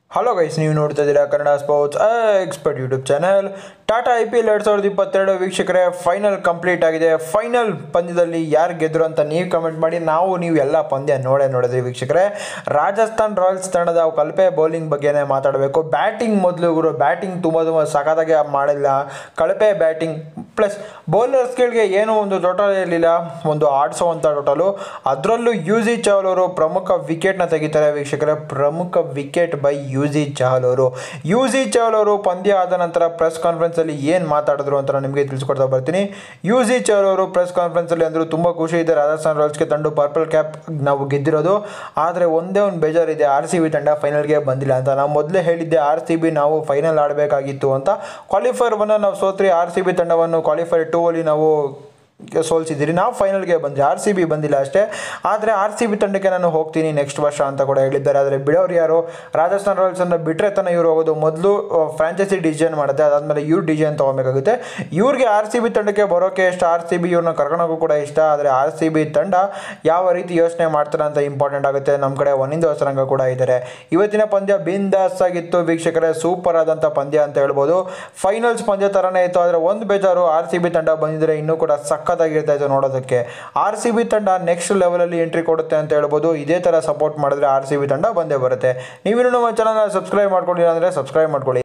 hello guys ನೀವು ನೋಡ್ತಾ ಇದ್ದೀರಾ Kannada sports expert YouTube channel Tata I P L ಎರಡು ಸಾವಿರದ ಇಪ್ಪತ್ತೆರಡು ವೀಕ್ಷಕರೇ ಫೈನಲ್ ಕಂಪ್ಲೀಟ್ ಆಗಿದೆ ಫೈನಲ್ ಪಂದ್ಯದಲ್ಲಿ ಯಾರು ಗೆದ್ರು ಅಂತ ನೀವು ಕಮೆಂಟ್ ಮಾಡಿ ನಾವು ನೀವು ಎಲ್ಲ ಪಂದ್ಯ ನೋಡೇ ನೋಡಿದ್ವಿ ವೀಕ್ಷಕರೇ ರಾಜಸ್ಥಾನ್ ರಾಯಲ್ಸ್ ತಂಡದ ಕಲ್ಪೆ ಬೌಲಿಂಗ್ ಬಗ್ಗೆನೇ ಮಾತಾಡಬೇಕು ಬ್ಯಾಟಿಂಗ್ ಮೊದಲು ಇವರು ಬ್ಯಾಟಿಂಗ್ ತುಂಬ ತುಂಬ ಸಖತ್ತಾಗಿ ಮಾಡಿಲ್ಲ ಕಳಪೆ ಬ್ಯಾಟಿಂಗ್ ಪ್ಲಸ್ ಬೌಲರ್ಸ್ಗಳಿಗೆ ಏನೂ ಒಂದು ಟೋಟಲ್ ಇರಲಿಲ್ಲ ಒಂದು ಆಡಿಸೋವಂಥ ಟೋಟಲು ಅದರಲ್ಲೂ ಯು ಜಿ ಚಹಲ್ ಅವರು ಪ್ರಮುಖ ವಿಕೆಟ್ನ ತೆಗಿತಾರೆ ವೀಕ್ಷಕರೇ ಪ್ರಮುಖ wicket by Yuzi Chahal ಅವರು ಯು ಜಿ ಚಹಲ್ ಅವರು ಪಂದ್ಯ ಆದ ನಂತರ ಪ್ರೆಸ್ ಕಾನ್ಫರೆನ್ಸಲ್ಲಿ ಏನು ಮಾತಾಡಿದ್ರು ಅಂತ ನಾನು ನಿಮಗೆ ತಿಳಿಸ್ಕೊಡ್ತಾ ಬರ್ತೀನಿ ಯು ಜಿ ಚಹಲ್ ಅವರು ಪ್ರೆಸ್ ಕಾನ್ಫರೆನ್ಸಲ್ಲಿ ಅಂದರು ತುಂಬ ಖುಷಿ ಇದೆ ರಾಜಸ್ಥಾನ್ ರಾಯಲ್ಸ್ಗೆ ತಂಡ ಪರ್ಪಲ್ ಕ್ಯಾಪ್ ನಾವು ಗೆದ್ದಿರೋದು ಆದರೆ ಒಂದೇ ಒಂದು ಬೇಜಾರಿದೆ ಆರ್ ಸಿ ಬಿ ತಂಡ ಫೈನಲ್ಗೆ ಬಂದಿಲ್ಲ ಅಂತ ನಾವು ಮೊದಲೇ ಹೇಳಿದ್ದೆ ಆರ್ ಸಿ ಬಿ ನಾವು ಫೈನಲ್ ಆಡಬೇಕಾಗಿತ್ತು ಅಂತ ಕ್ವಾಲಿಫೈರ್ ಒನ್ನ ನಾವು ಸೋತ್ರಿ ಆರ್ ಸಿ ಬಿ ತಂಡವನ್ನು ಕ್ವಾಲಿಫೈರ್ ಟೂ ಅಲ್ಲಿ ನಾವು ಸೋಲ್ಸಿದ್ದೀರಿ ನಾವು ಫೈನಲ್ಗೆ ಬಂದ್ವಿ ಆರ್ ಸಿ ಬಿ ಬಂದಿಲ್ಲ ಅಷ್ಟೇ ಆದರೆ ಆರ್ ಸಿ ಬಿ ತಂಡಕ್ಕೆ ನಾನು ಹೋಗ್ತೀನಿ ನೆಕ್ಸ್ಟ್ ವರ್ಷ ಅಂತ ಕೂಡ ಹೇಳಿದ್ದಾರೆ ಆದರೆ ಬಿಡೋರು ಯಾರು ರಾಜಸ್ಥಾನ್ ರಾಯಲ್ಸನ್ನು ಬಿಟ್ಟರೆ ತಾನೇ ಇವ್ರು ಹೋಗೋದು ಮೊದಲು ಫ್ರಾಂಚೈಸಿ ಡಿಸಿಷನ್ ಮಾಡುತ್ತೆ ಅದಾದಮೇಲೆ ಇವ್ರು ಡಿಸಿಷನ್ ತೊಗೊಬೇಕಾಗುತ್ತೆ ಇವ್ರಿಗೆ ಆರ್ ಸಿ ಬಿ ತಂಡಕ್ಕೆ ಬರೋಕ್ಕೆ ಇಷ್ಟ ಆರ್ ಸಿ ಬಿ ಇವ್ರನ್ನ ಕರ್ಕೊಂಡೋಗೋ ಕೂಡ ಇಷ್ಟ ಆದರೆ ಆರ್ ಸಿ ಬಿ ತಂಡ ಯಾವ ರೀತಿ ಯೋಚನೆ ಮಾಡ್ತಾರೆ ಅಂತ ಇಂಪಾರ್ಟೆಂಟ್ ಆಗುತ್ತೆ ನಮ್ಮ ಕಡೆ ಒನಿಂದ ಹೊಸರಂಗ ಕೂಡ ಇದ್ದಾರೆ ಇವತ್ತಿನ ಪಂದ್ಯ ಬಿಂದಾಸ್ ಆಗಿತ್ತು ವೀಕ್ಷಕರೇ ಸೂಪರ್ ಆದಂಥ ಪಂದ್ಯ ಅಂತ ಹೇಳ್ಬೋದು ಫೈನಲ್ಸ್ ಪಂದ್ಯ ಥರನೇ ಇತ್ತು ಆದರೆ ಒಂದು ಬೇಜಾರು ಆರ್ ಸಿ ಬಿ ತಂಡ ಬಂದಿದ್ರೆ ಇನ್ನೂ ಕೂಡ ಸಖತ್ತಾಗಿರ್ತಾ ಇತ್ತು ನೋಡೋದಕ್ಕೆ ಆರ್ ಸಿ ಬಿ ತಂಡ ನೆಕ್ಸ್ಟ್ ಲೆವೆಲಲ್ಲಿ ಎಂಟ್ರಿ ಕೊಡುತ್ತೆ ಅಂತ ಹೇಳ್ಬೋದು ಇದೇ ಥರ ಸಪೋರ್ಟ್ ಮಾಡಿದ್ರೆ ಆರ್ ಸಿ ಬಿ ತಂಡ ಬಂದೇ ಬರುತ್ತೆ ನೀವಿನ್ನೂ ನಮ್ಮ ಚಾನಲ್ನ ಸಬ್ಸ್ಕ್ರೈಬ್ ಮಾಡ್ಕೊಂಡಿಲ್ಲ ಅಂದರೆ ಸಬ್ಸ್ಕ್ರೈಬ್ ಮಾಡ್ಕೊಳ್ಳಿ